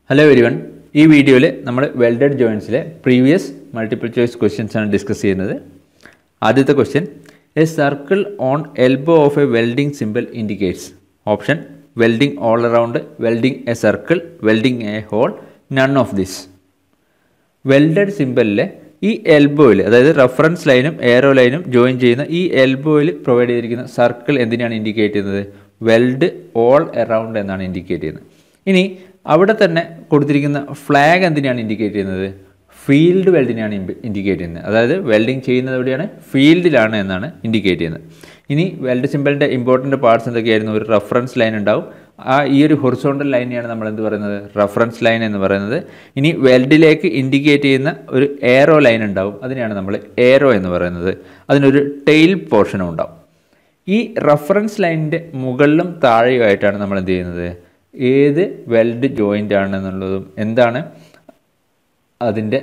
hello everyone ഈ വീഡിയോയിൽ നമ്മൾ വെൽഡഡ് ജോയിൻസിലെ പ്രീവിയസ് മൾട്ടിപ്പിൾ ചോയ്സ് ക്വസ്റ്റ്യൻസ് ആണ് ഡിസ്കസ് ചെയ്യുന്നത് ആദ്യത്തെ question a circle on elbow of a welding symbol indicates option welding all around welding a circle welding a hole none of this welded സിമ്പിളിലെ ഈ എൽബോയിൽ അതായത് റെഫറൻസ് ലൈനും aero ലൈനും join ചെയ്യുന്ന ഈ എൽബോയിൽ പ്രൊവൈഡ് ചെയ്തിരിക്കുന്ന സർക്കിൾ എന്തിനാണ് ഇൻഡിക്കേറ്റ് ചെയ്യുന്നത് വെൽഡ് ഓൾ എറൗണ്ട് എന്നാണ് ഇൻഡിക്കേറ്റ് ചെയ്യുന്നത് ഇനി അവിടെ തന്നെ കൊടുത്തിരിക്കുന്ന ഫ്ലാഗ് എന്തിനാണ് ഇൻഡിക്കേറ്റ് ചെയ്യുന്നത് ഫീൽഡ് വെൽഡിനെയാണ് ഇൻഡിക്കേറ്റ് ചെയ്യുന്നത് അതായത് വെൽഡിങ് ചെയ്യുന്നത് എവിടെയാണ് ഫീൽഡിലാണ് എന്നാണ് ഇൻഡിക്കേറ്റ് ചെയ്യുന്നത് ഇനി വെൽഡ് സിമ്പിളിൻ്റെ ഇമ്പോർട്ടൻറ്റ് പാർട്സ് എന്തൊക്കെയായിരുന്നു ഒരു റെഫറൻസ് ലൈൻ ഉണ്ടാവും ആ ഈ ഒരു ഹൊറിസോണ്ടൽ ലൈനെയാണ് നമ്മൾ എന്ത് പറയുന്നത് റെഫറൻസ് ലൈൻ എന്ന് പറയുന്നത് ഇനി വെൽഡിലേക്ക് ഇൻഡിക്കേറ്റ് ചെയ്യുന്ന ഒരു എയറോ ലൈൻ ഉണ്ടാവും അതിനെയാണ് നമ്മൾ എയറോ എന്ന് പറയുന്നത് അതിനൊരു ടെയിൽ പോർഷനും ഉണ്ടാവും ഈ റെഫറൻസ് ലൈനിൻ്റെ മുകളിലും താഴെയുമായിട്ടാണ് നമ്മൾ എന്ത് ചെയ്യുന്നത് ഏത് വെൽഡ് ജോയിൻ്റ് ആണെന്നുള്ളതും എന്താണ് അതിൻ്റെ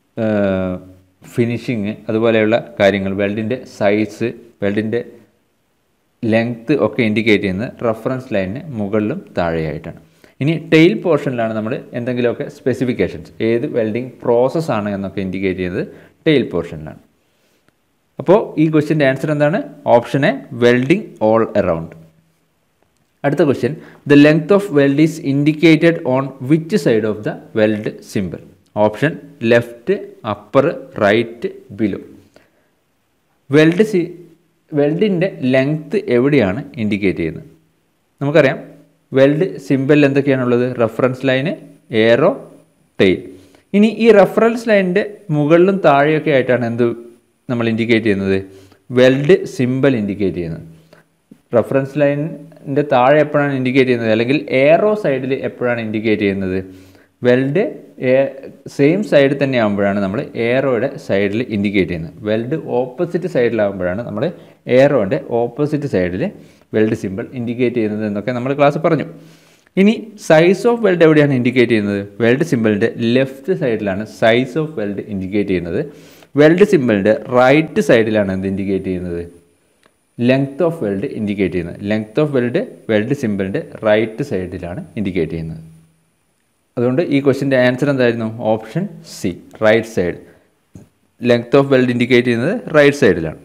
ഫിനിഷിങ് അതുപോലെയുള്ള കാര്യങ്ങൾ വെൽഡിൻ്റെ സൈസ് വെൽഡിൻ്റെ ലെങ്ത്ത് ഒക്കെ ഇൻഡിക്കേറ്റ് ചെയ്യുന്നത് റെഫറൻസ് ലൈനിന് മുകളിലും താഴെയായിട്ടാണ് ഇനി ടെയിൽ പോർഷനിലാണ് നമ്മൾ എന്തെങ്കിലുമൊക്കെ സ്പെസിഫിക്കേഷൻസ് ഏത് വെൽഡിംഗ് പ്രോസസ്സാണ് എന്നൊക്കെ ഇൻഡിക്കേറ്റ് ചെയ്യുന്നത് ടെയിൽ പോർഷനിലാണ് അപ്പോൾ ഈ ക്വസ്റ്റ്യൻ്റെ ആൻസർ എന്താണ് option A welding all around അടുത്ത question the length of weld is indicated on which side of the weld symbol option left upper right below weld C വെൽഡിൻ്റെ ലെങ്ത്ത് എവിടെയാണ് ഇൻഡിക്കേറ്റ് ചെയ്യുന്നത് നമുക്കറിയാം വെൽഡ് സിമ്പിൾ എന്തൊക്കെയാണുള്ളത് reference ലൈന് arrow tail ഇനി ഈ reference ലൈനിൻ്റെ മുകളിലും താഴെയൊക്കെ ആയിട്ടാണ് എന്ത് നമ്മൾ ഇൻഡിക്കേറ്റ് ചെയ്യുന്നത് വെൽഡ് സിമ്പിൾ ഇൻഡിക്കേറ്റ് ചെയ്യുന്നത് റെഫറൻസ് ലൈനിൻ്റെ താഴെ എപ്പോഴാണ് ഇൻഡിക്കേറ്റ് ചെയ്യുന്നത് അല്ലെങ്കിൽ എയറോ സൈഡിൽ എപ്പോഴാണ് ഇൻഡിക്കേറ്റ് ചെയ്യുന്നത് വെൽഡ് സെയിം സൈഡിൽ തന്നെ ആകുമ്പോഴാണ് നമ്മൾ എയറോയുടെ സൈഡിൽ ഇൻഡിക്കേറ്റ് ചെയ്യുന്നത് വെൽഡ് ഓപ്പോസിറ്റ് സൈഡിലാകുമ്പോഴാണ് നമ്മൾ എയറോൻ്റെ ഓപ്പോസിറ്റ് സൈഡിൽ വെൽഡ് സിമ്പിൾ ഇൻഡിക്കേറ്റ് ചെയ്യുന്നത് എന്നൊക്കെ നമ്മൾ ക്ലാസ് പറഞ്ഞു ഇനി സൈസ് ഓഫ് വെൽഡ് എവിടെയാണ് ഇൻഡിക്കേറ്റ് ചെയ്യുന്നത് വെൽഡ് സിമ്പിളിൻ്റെ ലെഫ്റ്റ് സൈഡിലാണ് സൈസ് ഓഫ് വെൽഡ് ഇൻഡിക്കേറ്റ് ചെയ്യുന്നത് വെൽഡ് സിമ്പിളിൻ്റെ റൈറ്റ് സൈഡിലാണ് എന്ത് ഇൻഡിക്കേറ്റ് ചെയ്യുന്നത് ലെങ്ത് ഓഫ് വെൽഡ് ഇൻഡിക്കേറ്റ് ചെയ്യുന്നത് ലെങ്ത് ഓഫ് വെൽഡ് വെൽഡ് സിമ്പിളിൻ്റെ റൈറ്റ് സൈഡിലാണ് ഇൻഡിക്കേറ്റ് ചെയ്യുന്നത് അതുകൊണ്ട് ഈ ക്വസ്റ്റിൻ്റെ ആൻസർ എന്തായിരുന്നു option C right side length of weld indicate ചെയ്യുന്നത് റൈറ്റ് സൈഡിലാണ്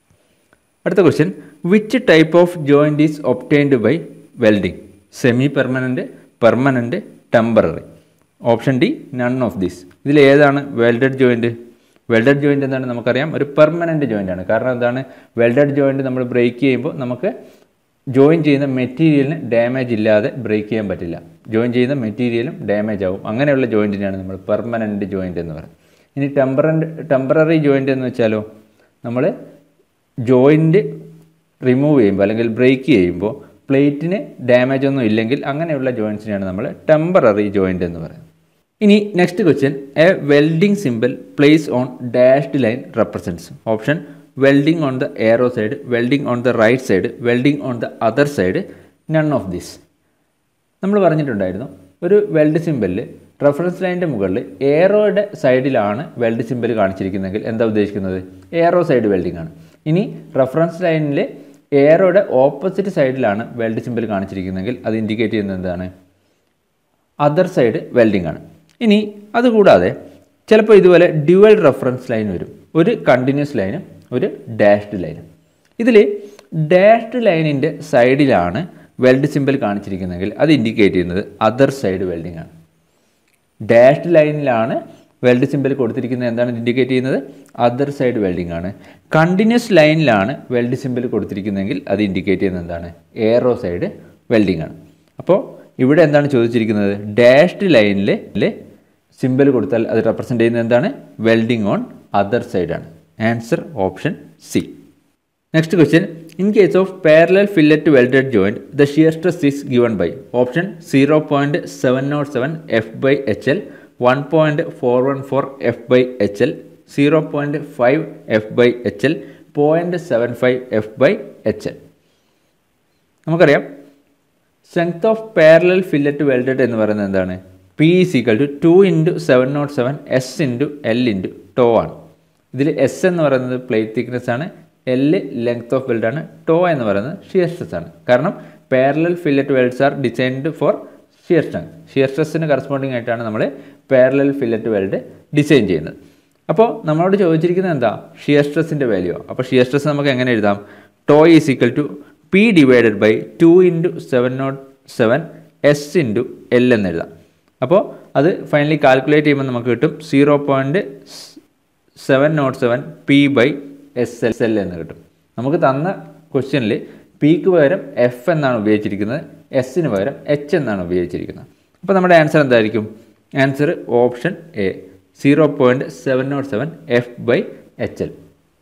അടുത്ത question which type of joint is obtained by welding semi permanent permanent temporary option D none of this ഇതിൽ ഏതാണ് വെൽഡഡ് ജോയിൻറ്റ് വെൽഡഡ് ജോയിൻ്റ് എന്താണ് നമുക്കറിയാം ഒരു permanent joint ആണ് കാരണം എന്താണ് വെൽഡഡ് ജോയിൻ്റ് നമ്മൾ ബ്രേക്ക് ചെയ്യുമ്പോൾ നമുക്ക് ജോയിൻ ചെയ്യുന്ന മെറ്റീരിയലിന് ഡാമേജ് ഇല്ലാതെ ബ്രേക്ക് ചെയ്യാൻ പറ്റില്ല ജോയിൻ ചെയ്യുന്ന മെറ്റീരിയലും ഡാമേജ് ആവും അങ്ങനെയുള്ള ജോയിൻറ്റിനാണ് നമ്മൾ പെർമനൻറ്റ് ജോയിൻ്റ് എന്ന് പറയുന്നത് ഇനി ടെമ്പറൻറ്റ് ടെമ്പററി ജോയിൻ്റ് എന്ന് വെച്ചാലോ നമ്മൾ ജോയിൻറ്റ് റിമൂവ് ചെയ്യുമ്പോൾ അല്ലെങ്കിൽ ബ്രേക്ക് ചെയ്യുമ്പോൾ പ്ലേറ്റിന് ഡാമേജ് ഒന്നും ഇല്ലെങ്കിൽ അങ്ങനെയുള്ള ജോയിൻസിനെയാണ് നമ്മൾ ടെമ്പററി ജോയിൻ്റ് എന്ന് പറയുന്നത് ഇനി next question a welding symbol place on dashed line represents option welding on the arrow side welding on the right side welding on the other side none of this നമ്മൾ പറഞ്ഞിട്ടുണ്ടായിരുന്നു ഒരു weld സിമ്പിളിൽ reference ലൈനിൻ്റെ മുകളിൽ എയറോയുടെ സൈഡിലാണ് weld symbol കാണിച്ചിരിക്കുന്നതെങ്കിൽ എന്താ ഉദ്ദേശിക്കുന്നത് aero side welding ആണ് ഇനി റെഫറൻസ് ലൈനിൽ എയറോയുടെ ഓപ്പോസിറ്റ് സൈഡിലാണ് വെൽഡ് സിമ്പിൾ കാണിച്ചിരിക്കുന്നതെങ്കിൽ അത് ഇൻഡിക്കേറ്റ് ചെയ്യുന്നത് എന്താണ് അതർ സൈഡ് വെൽഡിംഗ് ആണ് ഇനി അതുകൂടാതെ ചിലപ്പോൾ ഇതുപോലെ ഡ്യുവൽ റെഫറൻസ് ലൈൻ വരും ഒരു കണ്ടിന്യൂസ് ലൈനും ഒരു ഡാഷ്ഡ് ലൈനും ഇതിൽ ഡാഷ്ഡ് ലൈനിൻ്റെ സൈഡിലാണ് വെൽഡ് സിമ്പിൾ കാണിച്ചിരിക്കുന്നതെങ്കിൽ അത് ഇൻഡിക്കേറ്റ് ചെയ്യുന്നത് അതർ സൈഡ് വെൽഡിംഗ് ആണ് ഡാഷ്ഡ് ലൈനിലാണ് വെൽഡ് സിമ്പിൾ കൊടുത്തിരിക്കുന്നത് എന്താണ് ഇൻഡിക്കേറ്റ് ചെയ്യുന്നത് അതർ സൈഡ് വെൽഡിംഗ് ആണ് കണ്ടിന്യൂസ് ലൈനിലാണ് വെൽഡ് സിമ്പിൾ കൊടുത്തിരിക്കുന്നതെങ്കിൽ അത് ഇൻഡിക്കേറ്റ് ചെയ്യുന്നത് എന്താണ് എയറോ സൈഡ് വെൽഡിംഗ് ആണ് അപ്പോൾ ഇവിടെ എന്താണ് ചോദിച്ചിരിക്കുന്നത് ഡാഷ്ഡ് ലൈനിൽ സിമ്പിൾ കൊടുത്താൽ അത് റെപ്രസെൻ്റ് ചെയ്യുന്നത് എന്താണ് വെൽഡിംഗ് ഓൺ അതർ സൈഡാണ് answer option C next question in case of parallel fillet welded joint the shear stress is given by option zero point seven nought seven F by H L one point four one four F by H L zero point five F by H L point seven five F by H L നമുക്കറിയാം strength of parallel fillet welded എന്ന് പറയുന്നത് എന്താണ് P is equal to two into seven nought seven S into L into tau ആണ് ഇതിൽ S എന്ന് പറയുന്നത് plate thickness ആണ് L length of weld ആണ് ടോ എന്ന് പറയുന്നത് ഷിയർ സ്ട്രെസ് ആണ് കാരണം parallel fillet welds are designed for shear strength shear സ്ട്രെസ്സിന് കറസ്പോണ്ടിങ് ആയിട്ടാണ് നമ്മൾ പാരലൽ ഫില്ലറ്റ് വെൽഡ് ഡിസൈൻ ചെയ്യുന്നത് അപ്പോൾ നമ്മളോട് ചോദിച്ചിരിക്കുന്നത് എന്താ ഷിയർ സ്ട്രെസ്സിൻ്റെ വാല്യൂ അപ്പോൾ ഷിയർ സ്ട്രെസ് നമുക്ക് എങ്ങനെ എഴുതാം tau is equal to P divided by two into seven nought seven S into L എന്ന് എഴുതാം അപ്പോൾ അത് ഫൈനലി കാൽക്കുലേറ്റ് ചെയ്യുമ്പോൾ നമുക്ക് കിട്ടും zero point seven nought seven P by S L L എന്ന് കിട്ടും നമുക്ക് തന്ന ക്വസ്റ്റ്യനിൽ പിക്ക് പകരം എഫ് എന്നാണ് ഉപയോഗിച്ചിരിക്കുന്നത് എസിന് പകരം എച്ച് എന്നാണ് ഉപയോഗിച്ചിരിക്കുന്നത് അപ്പോൾ നമ്മുടെ ആൻസർ എന്തായിരിക്കും answer option A zero point seven nought seven F by H L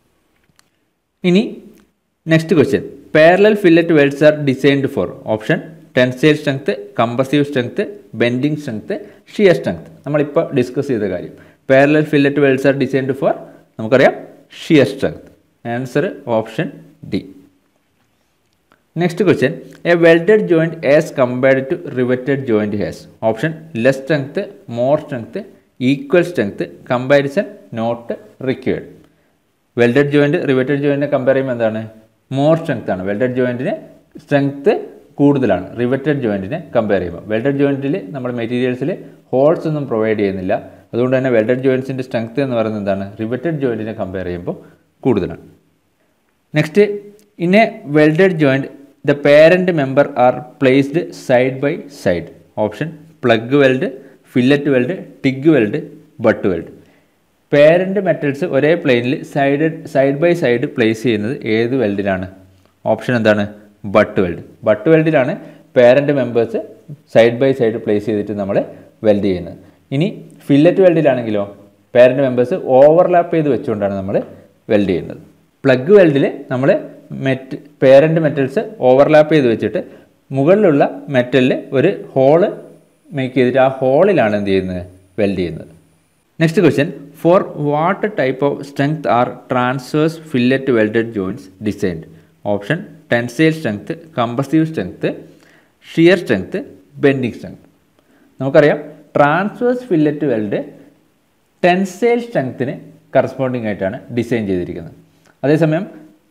ഇനി next question parallel fillet welds are designed for option tensile strength compressive strength bending strength shear strength നമ്മളിപ്പോൾ discuss ചെയ്ത കാര്യം parallel fillet welds are designed for നമുക്കറിയാം shear strength answer option D next question a welded joint as compared to riveted joint has option less strength more strength equal strength comparison not required welded joint riveted ജോയിൻറ്റിനെ compare ചെയ്യുമ്പോൾ എന്താണ് more strength ആണ് welded ജോയിൻറ്റിന് strength കൂടുതലാണ് riveted ജോയിൻറ്റിനെ compare ചെയ്യുമ്പോൾ welded ജോയിൻറ്റിൽ നമ്മുടെ മെറ്റീരിയൽസിൽ ഹോൾസ് ഒന്നും പ്രൊവൈഡ് ചെയ്യുന്നില്ല അതുകൊണ്ട് തന്നെ വെൽഡഡ് ജോയിൻസിൻ്റെ സ്ട്രെങ്ത് എന്ന് പറയുന്നത് എന്താണ് റിവറ്റഡ് ജോയിൻറ്റിനെ കമ്പയർ ചെയ്യുമ്പോൾ കൂടുതലാണ് next in a welded joint the parent member are placed side by side option plug weld fillet weld TIG weld butt weld parent metals ഒരേ പ്ലെയിനിൽ side side by side place ചെയ്യുന്നത് ഏത് വെൽഡിലാണ് option എന്താണ് butt weld butt വെൽഡിലാണ് parent members side by side place ചെയ്തിട്ട് നമ്മൾ weld ചെയ്യുന്നത് ഇനി ഫില്ലറ്റ് വെൽഡിലാണെങ്കിലോ പേരൻറ്റ് മെമ്പേഴ്സ് ഓവർലാപ്പ് ചെയ്ത് വെച്ചുകൊണ്ടാണ് നമ്മൾ വെൽഡ് ചെയ്യുന്നത് പ്ലഗ് വെൽഡിൽ നമ്മൾ മെറ്റ് പേരൻറ്റ് മെറ്റൽസ് ഓവർലാപ്പ് ചെയ്ത് വെച്ചിട്ട് മുകളിലുള്ള മെറ്റലിൽ ഒരു ഹോള് മേക്ക് ചെയ്തിട്ട് ആ ഹോളിലാണ് എന്ത് ചെയ്യുന്നത് വെൽഡ് ചെയ്യുന്നത് next question for what type of strength are transverse fillet welded joints designed option tensile strength compressive strength shear strength bending strength നമുക്കറിയാം ട്രാൻസ്വേഴ്സ് ഫില്ലറ്റ് വെൽഡ് ടെൻസൈൽ സ്ട്രെങ്ത്തിന് കറസ്പോണ്ടിങ് ആയിട്ടാണ് ഡിസൈൻ ചെയ്തിരിക്കുന്നത് അതേസമയം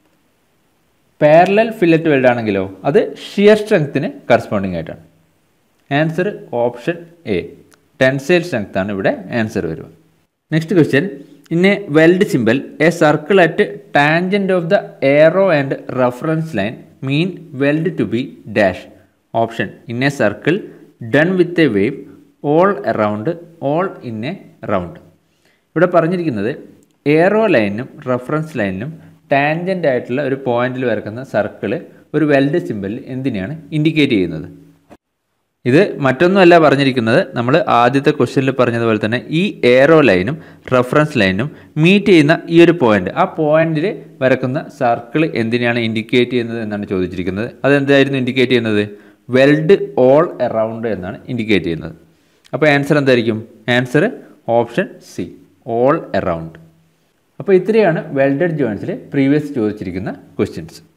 പാരലൽ ഫില്ലറ്റ് വെൽഡ് ആണെങ്കിലോ അത് shear സ്ട്രെങ്ത്തിന് corresponding ആയിട്ടാണ് answer option A tensile strength ആണ് ഇവിടെ ആൻസർ വരിക next question in a weld symbol a circle at tangent of the arrow and reference line mean weld to be dash option in a circle done with a wave all around all in a round ഇവിടെ പറഞ്ഞിരിക്കുന്നത് aero ലൈനും reference ലൈനിനും tangent ആയിട്ടുള്ള ഒരു പോയിന്റിൽ വരക്കുന്ന circle ഒരു weld സിമ്പിളിൽ എന്തിനെയാണ് indicate ചെയ്യുന്നത് ഇത് മറ്റൊന്നുമല്ല പറഞ്ഞിരിക്കുന്നത് നമ്മൾ ആദ്യത്തെ ക്വസ്റ്റ്യനിൽ പറഞ്ഞതുപോലെ തന്നെ ഈ എയറോ ലൈനും റെഫറൻസ് ലൈനും മീറ്റ് ചെയ്യുന്ന ഈ ഒരു പോയിന്റ് ആ പോയിന്റിൽ വരക്കുന്ന സർക്കിൾ എന്തിനാണ് ഇൻഡിക്കേറ്റ് ചെയ്യുന്നത് എന്നാണ് ചോദിച്ചിരിക്കുന്നത് അതെന്തായിരുന്നു ഇൻഡിക്കേറ്റ് ചെയ്യുന്നത് വെൽഡ് ഓൾ അറൗണ്ട് എന്നാണ് ഇൻഡിക്കേറ്റ് ചെയ്യുന്നത് അപ്പോൾ ആൻസർ എന്തായിരിക്കും answer option C all around അപ്പോൾ ഇത്രയാണ് വെൽഡഡ് ജോയിൻസിൽ പ്രീവിയസ് ചോദിച്ചിരിക്കുന്ന ക്വസ്റ്റ്യൻസ്